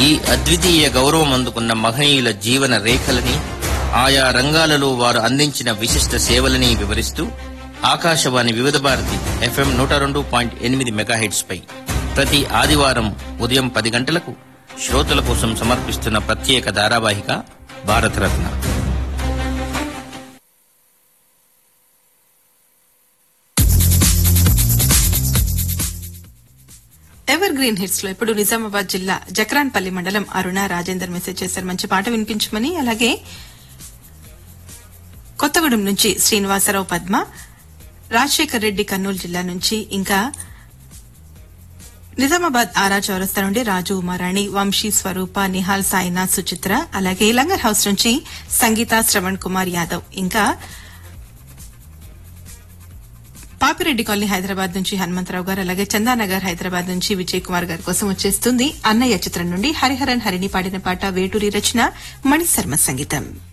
ఈ అద్వితీయ గౌరవం అందుకున్న మహనీయుల జీవన రేఖలని ఆయా రంగాలలో వారు అందించిన విశిష్ట సేవలని వివరిస్తూ ఆకాశవాణి వివిధ భారతి ఎఫ్ఎం నూట రెండు పాయింట్ ఎనిమిది మెగాహెట్స్ పై ప్రతి ఆదివారం ఉదయం పది గంటలకు శ్రోతల కోసం సమర్పిస్తున్న ప్రత్యేక ధారావాహిక భారతరత్న ఎవర్ గ్రీన్ హిట్స్ లో ఇప్పుడు నిజామాబాద్ జిల్లా జక్రాన్పల్లి మండలం అరుణ రాజేందర్ మెసేజ్ చేశారు మంచి పాట వినిపించమని అలాగే కొత్తగూడెం నుంచి శ్రీనివాసరావు పద్మ రాజశేఖర్ రెడ్డి కర్నూలు జిల్లా నుంచి ఇంకా నిజామాబాద్ ఆరా చౌరస్తా నుండి రాజు ఉమారాణి వంశీ స్వరూప నిహాల్ సాయినాథ్ సుచిత్ర అలాగే లంగర్ హౌస్ నుంచి సంగీత శ్రవణ్ కుమార్ యాదవ్ ఇంకా పాపిరెడ్డి కాలనీ హైదరాబాద్ నుంచి హనుమంతరావు గారు అలాగే చందానగర్ హైదరాబాద్ నుంచి విజయ్ కుమార్ గారి కోసం వచ్చేస్తుంది అన్నయ్య చిత్రం నుండి హరిహరన్ హరిని పాడిన పాట వేటూరి రచన మణిశర్మ సంగీతం